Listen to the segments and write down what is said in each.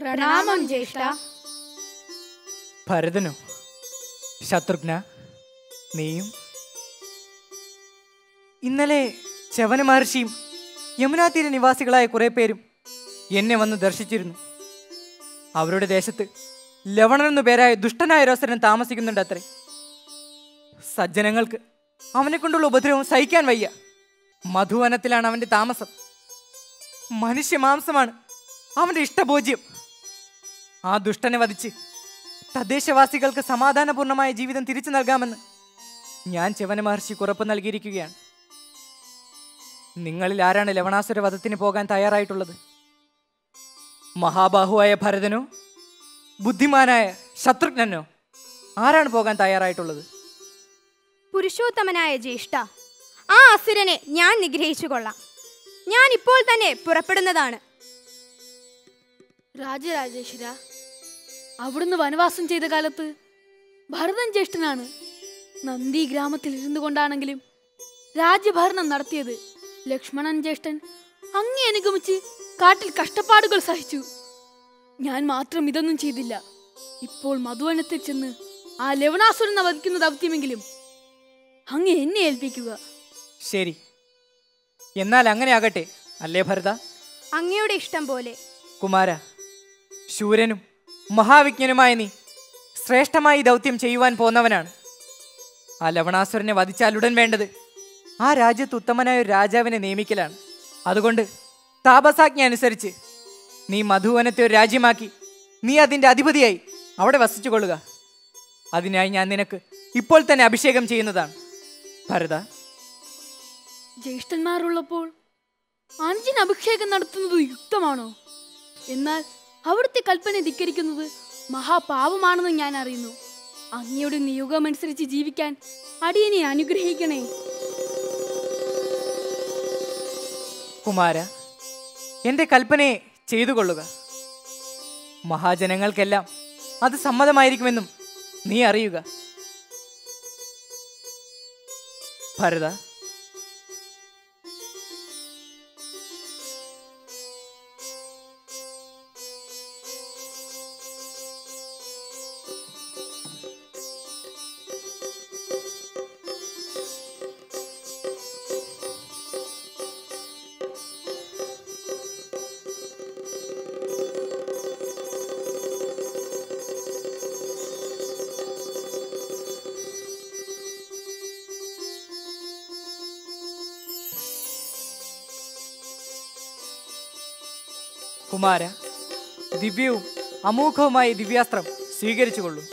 പ്രണാമം ജ്യേഷ്ഠ ഭരതനോ ശത്രുഘ്ന നീയും ഇന്നലെ ചവന മഹർഷിയും യമുനാ തീര നിവാസികളായ കുറെ പേരും എന്നെ വന്ന് ദർശിച്ചിരുന്നു അവരുടെ ദേശത്ത് ലവണൻ എന്നു പേരായ ദുഷ്ടനായ ഒരവസരൻ താമസിക്കുന്നുണ്ട് അത്രേ സജ്ജനങ്ങൾക്ക് അവനെ കൊണ്ടുള്ള ഉപദ്രവം സഹിക്കാൻ വയ്യ മധുവനത്തിലാണ് അവന്റെ താമസം മനുഷ്യ മാംസമാണ് അവന്റെ ഇഷ്ടഭോജ്യം ആ ദുഷ്ടനെ വധിച്ച് തദ്ദേശവാസികൾക്ക് സമാധാനപൂർണമായ ജീവിതം തിരിച്ചു നൽകാമെന്ന് ഞാൻ ചെവന മഹർഷിക്ക് ഉറപ്പ് നൽകിയിരിക്കുകയാണ് നിങ്ങളിൽ ആരാണ് ലവണാസുര വധത്തിന് പോകാൻ തയ്യാറായിട്ടുള്ളത് മഹാബാഹുവായ ഭരതനോ ബുദ്ധിമാനായ ശത്രുഘ്നനോ ആരാണ് പോകാൻ തയ്യാറായിട്ടുള്ളത് പുരുഷോത്തമനായ ജ്യേഷ്ഠ ആ അസുരനെ ഞാൻ നിഗ്രഹിച്ചു കൊള്ളാം ഞാൻ ഇപ്പോൾ തന്നെ പുറപ്പെടുന്നതാണ് രാജരാജേശ്വര അവിടുന്ന് വനവാസം ചെയ്ത കാലത്ത് ഭരതൻ ജ്യേഷ്ഠനാണ് നന്ദി ഗ്രാമത്തിൽ ഇരുന്നു കൊണ്ടാണെങ്കിലും രാജ്യഭരണം നടത്തിയത് ലക്ഷ്മണൻ ജ്യേഷ്ഠൻ അങ്ങേ അനുഗമിച്ച് കാട്ടിൽ കഷ്ടപ്പാടുകൾ സഹിച്ചു ഞാൻ മാത്രം ഇതൊന്നും ചെയ്തില്ല ഇപ്പോൾ മധുവനത്തിൽ ചെന്ന് ആ ലവണാസുരനെ വധിക്കുന്ന ദൗത്യമെങ്കിലും അങ്ങ് എന്നെ ഏൽപ്പിക്കുക ശരി എന്നാൽ അങ്ങനെ ആകട്ടെ അല്ലേ ഭരത അങ്ങയുടെ ഇഷ്ടം പോലെ കുമാര ശൂരനും മഹാവിജ്ഞനുമായ നീ ശ്രേഷ്ഠമായി ഈ ദൗത്യം ചെയ്യുവാൻ പോന്നവനാണ് ആ ലവണാസുരനെ വധിച്ചാൽ ഉടൻ വേണ്ടത് ആ രാജ്യത്ത് ഉത്തമനായ ഒരു രാജാവിനെ നിയമിക്കലാണ് അതുകൊണ്ട് താപസാജ്ഞ അനുസരിച്ച് നീ മധുവനത്തെ ഒരു രാജ്യമാക്കി നീ അതിൻ്റെ അധിപതിയായി അവിടെ വസിച്ചു കൊള്ളുക അതിനായി ഞാൻ നിനക്ക് ഇപ്പോൾ തന്നെ അഭിഷേകം ചെയ്യുന്നതാണ് ഭരത ജ്യേഷ്ഠന്മാരുള്ളപ്പോൾ അനുജൻ അഭിഷേകം നടത്തുന്നത് യുക്തമാണോ എന്നാൽ അവിടുത്തെ കൽപ്പന ധിക്കരിക്കുന്നത് മഹാപാപമാണെന്ന് ഞാൻ അറിയുന്നു അങ്ങയുടെ നിയോഗമനുസരിച്ച് ജീവിക്കാൻ അടിയനെ അനുഗ്രഹിക്കണേ കുമാര എൻ്റെ കൽപ്പനയെ ചെയ്തു കൊള്ളുക മഹാജനങ്ങൾക്കെല്ലാം അത് സമ്മതമായിരിക്കുമെന്നും നീ അറിയുക ഭരത കുമാര ദിവ്യവും അമോഘവുമായ ദിവ്യാസ്ത്രം സ്വീകരിച്ചുകൊള്ളൂ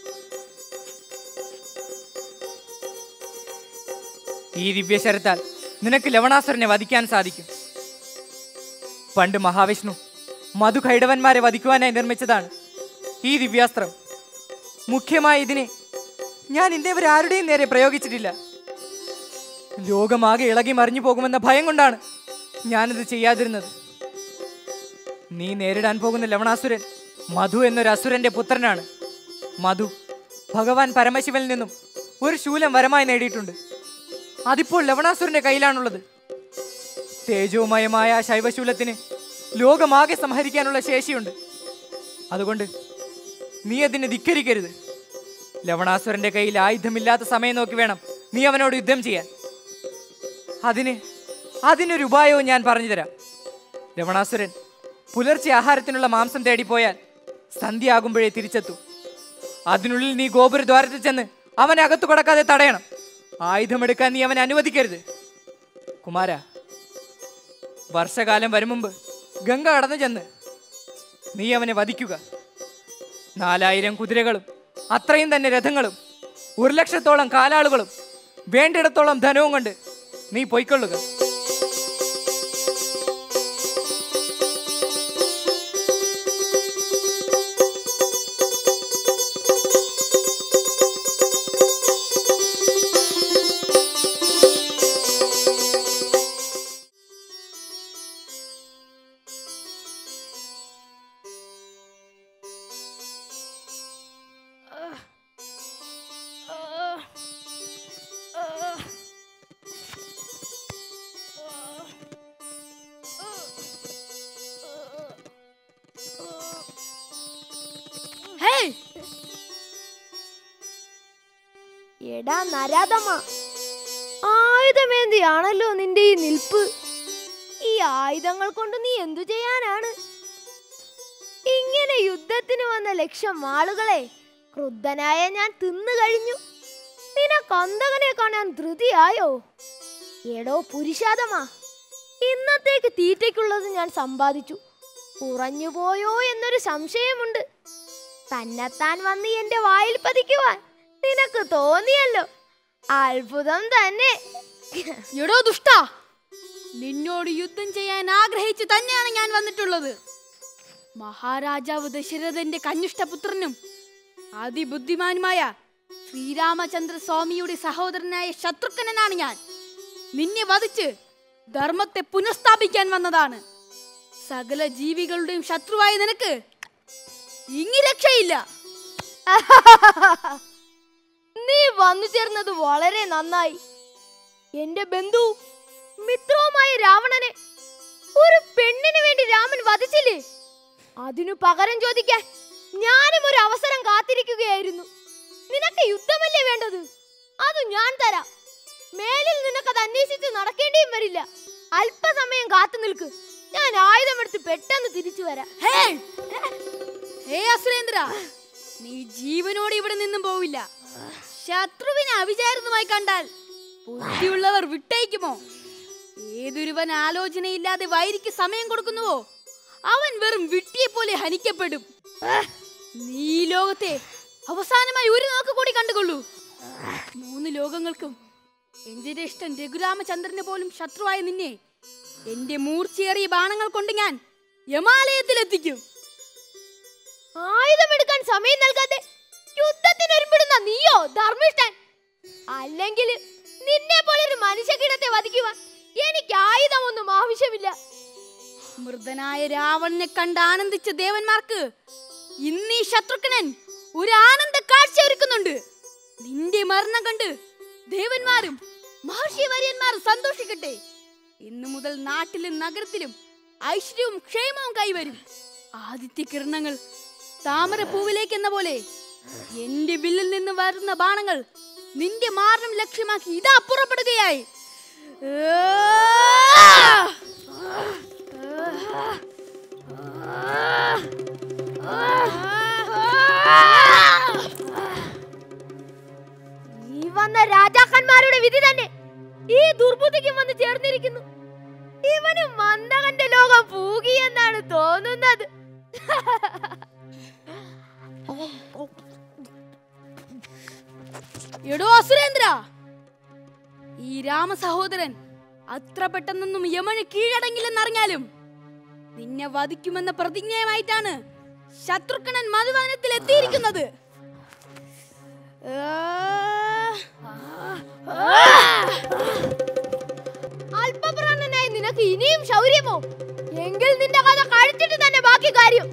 ഈ ദിവ്യശരത്താൽ നിനക്ക് ലവണാസുരനെ വധിക്കാൻ സാധിക്കും പണ്ട് മഹാവിഷ്ണു മധുഖൈടവന്മാരെ വധിക്കുവാനായി നിർമ്മിച്ചതാണ് ഈ ദിവ്യാസ്ത്രം മുഖ്യമായ ഇതിനെ ഞാൻ ഇന്നേവരെ ആരുടെയും നേരെ പ്രയോഗിച്ചിട്ടില്ല ലോകമാകെ ഇളകി മറിഞ്ഞു പോകുമെന്ന ഭയം കൊണ്ടാണ് ഞാനിത് ചെയ്യാതിരുന്നത് നീ നേരിടാൻ പോകുന്ന ലവണാസുരൻ മധു എന്നൊരു അസുരന്റെ പുത്രനാണ് മധു ഭഗവാൻ പരമശിവനിൽ നിന്നും ഒരു ശൂലം വരമായി നേടിയിട്ടുണ്ട് അതിപ്പോൾ ലവണാസുരന്റെ കയ്യിലാണുള്ളത് തേജോമയമായ ആ ശൈവശൂലത്തിന് ലോകമാകെ സംഹരിക്കാനുള്ള ശേഷിയുണ്ട് അതുകൊണ്ട് നീ അതിനെ ധിക്കരിക്കരുത് ലവണാസുരന്റെ കയ്യിൽ ആയുധമില്ലാത്ത സമയം നോക്കി വേണം നീ അവനോട് യുദ്ധം ചെയ്യാൻ അതിന് അതിനൊരു ഉപായവും ഞാൻ പറഞ്ഞു തരാം ലവണാസുരൻ പുലർച്ചെ ആഹാരത്തിനുള്ള മാംസം തേടിപ്പോയാൽ സന്ധ്യയാകുമ്പോഴേ തിരിച്ചെത്തൂ അതിനുള്ളിൽ നീ ഗോപുരദ്വാരത്തിൽ ചെന്ന് അവനെ അകത്തു കടക്കാതെ തടയണം ആയുധമെടുക്കാൻ നീ അവനെ അനുവദിക്കരുത് കുമാര വർഷകാലം വരും മുമ്പ് ഗംഗ കടന്നു ചെന്ന് നീ അവനെ വധിക്കുക നാലായിരം കുതിരകളും അത്രയും തന്നെ രഥങ്ങളും ഒരു ലക്ഷത്തോളം കാലാളുകളും വേണ്ടിടത്തോളം ധനവും കൊണ്ട് നീ പൊയ്ക്കൊള്ളുക ഹേയ് എടാ നരാധമ ആയുധമേന്തിയാണല്ലോ നിന്റെ ഈ നിൽപ്പ് ഈ ആയുധങ്ങൾ കൊണ്ട് നീ എന്തു ചെയ്യാനാണ് ഇങ്ങനെ യുദ്ധത്തിന് വന്ന ലക്ഷം ആളുകളെ ക്രുദ്ധനായ ഞാൻ തിന്നു കഴിഞ്ഞു നിനക്ക് അന്തകനെ കാണാൻ ധൃതിയായോ എടോ പുരുഷാതമാ ഇന്നത്തേക്ക് തീറ്റയ്ക്കുള്ളത് ഞാൻ സമ്പാദിച്ചു കുറഞ്ഞു പോയോ എന്നൊരു സംശയമുണ്ട് തന്നെത്താൻ വന്ന് എന്റെ വായിൽ പതിക്കുവാൻ നിനക്ക് തോന്നിയല്ലോ അത്ഭുതം തന്നെ എടോ ദുഷ്ട നിന്നോട് യുദ്ധം ചെയ്യാൻ ആഗ്രഹിച്ച് തന്നെയാണ് ഞാൻ വന്നിട്ടുള്ളത് മഹാരാജാവ് ദശരഥന്റെ കന്യുഷ്ടപുത്രനും അതിബുദ്ധിമാനുമായ ശ്രീരാമചന്ദ്ര സ്വാമിയുടെ സഹോദരനായ ശത്രുഘ്നനാണ് ഞാൻ നിന്നെ വധിച്ച് ധർമ്മത്തെ പുനഃസ്ഥാപിക്കാൻ വന്നതാണ് സകല ജീവികളുടെയും ശത്രുവായ നിനക്ക് ഇങ്ങി രക്ഷയില്ല നീ വന്നു ചേർന്നത് വളരെ നന്നായി എന്റെ ബന്ധു മിത്രവുമായ രാവണനെ ഒരു പെണ്ണിന് വേണ്ടി രാമൻ വധിച്ചില്ലേ അതിനു പകരം ചോദിക്കാൻ ഞാനും ഒരു അവസരം കാത്തിരിക്കുകയായിരുന്നു നിനക്ക് യുദ്ധമല്ലേ വേണ്ടത് അത് ഞാൻ തരാം മേലിൽ നിനക്കത് അന്വേഷിച്ച് നടക്കേണ്ടിയും വരില്ല അല്പസമയം കാത്തു നിൽക്ക് ഞാൻ ആയുധമെടുത്ത് പെട്ടെന്ന് തിരിച്ചു വരാം ഹേ ഹേ അസുരേന്ദ്ര നീ ജീവനോട് ഇവിടെ നിന്നും പോവില്ല ശത്രുവിനെ അവിചാരിതമായി കണ്ടാൽ ബുദ്ധിയുള്ളവർ വിട്ടയക്കുമോ ഏതൊരുവൻ ആലോചനയില്ലാതെ വൈരിക്ക് സമയം കൊടുക്കുന്നുവോ അവൻ വെറും വിട്ടിയെ പോലെ ഹനിക്കപ്പെടും നീ ഈ ലോകത്തെ അവസാനമായി ഒരു നോക്ക് കൂടി കണ്ടുകൊള്ളൂ മൂന്ന് ലോകങ്ങൾക്കും എന്റെ ഇഷ്ടം രഘുരാമചന്ദ്രന് പോലും ശത്രുവായ നിന്നെ എന്റെ മൂർച്ചയേറിയ ബാണങ്ങൾ കൊണ്ട് ഞാൻ യമാലയത്തിലെത്തിക്കും ആയുധമെടുക്കാൻ സമയം നൽകാതെ യുദ്ധത്തിന് ഒരുപ്പെടുന്ന നീയോ ധർമ്മിഷ്ഠൻ അല്ലെങ്കിൽ നിന്നെ പോലെ ഒരു മനുഷ്യകിടത്തെ വധിക്കുവാൻ എനിക്ക് ആയുധമൊന്നും ആവശ്യമില്ല മൃതനായ രാവണനെ കണ്ട് ആനന്ദിച്ച ദേവന്മാർക്ക് ഇന്ന് ഈ ശത്രുഘ്നൻ ഒരു ആനന്ദ കാഴ്ച ഒരുക്കുന്നുണ്ട് നിന്റെ മരണം കണ്ട് ദേവന്മാരും മഹർഷി വര്യന്മാരും സന്തോഷിക്കട്ടെ ഇന്നു മുതൽ നാട്ടിലും നഗരത്തിലും ഐശ്വര്യവും ക്ഷേമവും കൈവരും ആദിത്യ കിരണങ്ങൾ താമരപ്പൂവിലേക്ക് എന്ന പോലെ എന്റെ വില്ലിൽ നിന്ന് വരുന്ന ബാണങ്ങൾ നിന്റെ മാരണം ലക്ഷ്യമാക്കി ഇതാ പുറപ്പെടുകയായി ആ! ഈ വന്ന രാജാക്കന്മാരുടെ വിധി തന്നെ ഈ ദുർബുദ്ധിക്കും വന്ന് ചേർന്നിരിക്കുന്നു ഇവന് മന്ദകന്റെ ലോകം പൂകി എന്നാണ് തോന്നുന്നത് എടോ അസുരേന്ദ്ര ഈ രാമ സഹോദരൻ അത്ര പെട്ടെന്നൊന്നും യമന് കീഴടങ്ങില്ലെന്നറിഞ്ഞാലും നിന്നെ വധിക്കുമെന്ന പ്രതിജ്ഞയുമായിട്ടാണ് ശത്രുഘ്നൻ മധുവനത്തിൽ എത്തിയിരിക്കുന്നത് അല്പപ്രാണനായി നിനക്ക് ഇനിയും ശൗര്യമോ എങ്കിൽ നിന്റെ കഥ കഴിച്ചിട്ട് തന്നെ ബാക്കി കാര്യം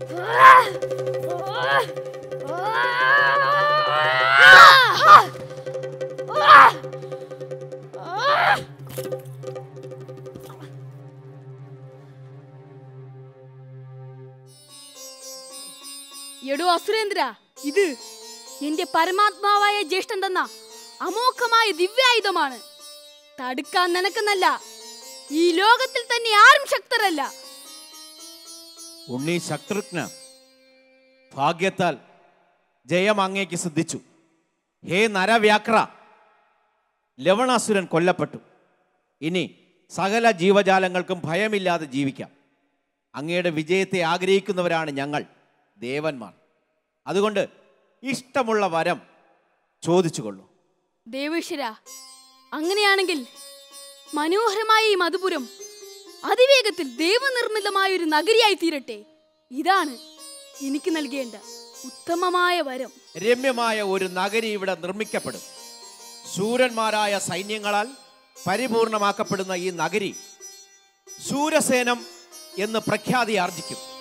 എടോ അസുരേന്ദ്ര ഇത് എന്റെ പരമാത്മാവായ ജ്യേഷ്ഠൻ തന്ന അമോഘമായ ദിവ്യായുധമാണ് തടുക്കാൻ നിനക്കെന്നല്ല ഈ ലോകത്തിൽ തന്നെ ആരും ശക്തരല്ല ഉണ്ണി ശത്രുഘ്ന ഭാഗ്യത്താൽ ജയം അങ്ങേക്ക് സിദ്ധിച്ചു ഹേ നരവ്യാക്ര ലവണാസുരൻ കൊല്ലപ്പെട്ടു ഇനി സകല ജീവജാലങ്ങൾക്കും ഭയമില്ലാതെ ജീവിക്കാം അങ്ങയുടെ വിജയത്തെ ആഗ്രഹിക്കുന്നവരാണ് ഞങ്ങൾ ദേവന്മാർ അതുകൊണ്ട് ഇഷ്ടമുള്ള വരം ചോദിച്ചുകൊള്ളൂ ദേവേശ്വര അങ്ങനെയാണെങ്കിൽ മനോഹരമായ ഈ മധുപുരം അതിവേഗത്തിൽ ദൈവനിർമ്മിതമായ ഒരു നഗരിയായി തീരട്ടെ ഇതാണ് എനിക്ക് നൽകേണ്ട ഉത്തമമായ വരം രമ്യമായ ഒരു നഗരി ഇവിടെ നിർമ്മിക്കപ്പെടും ശൂരന്മാരായ സൈന്യങ്ങളാൽ പരിപൂർണമാക്കപ്പെടുന്ന ഈ നഗരി ശൂരസേനം എന്ന് പ്രഖ്യാതി ആർജിക്കും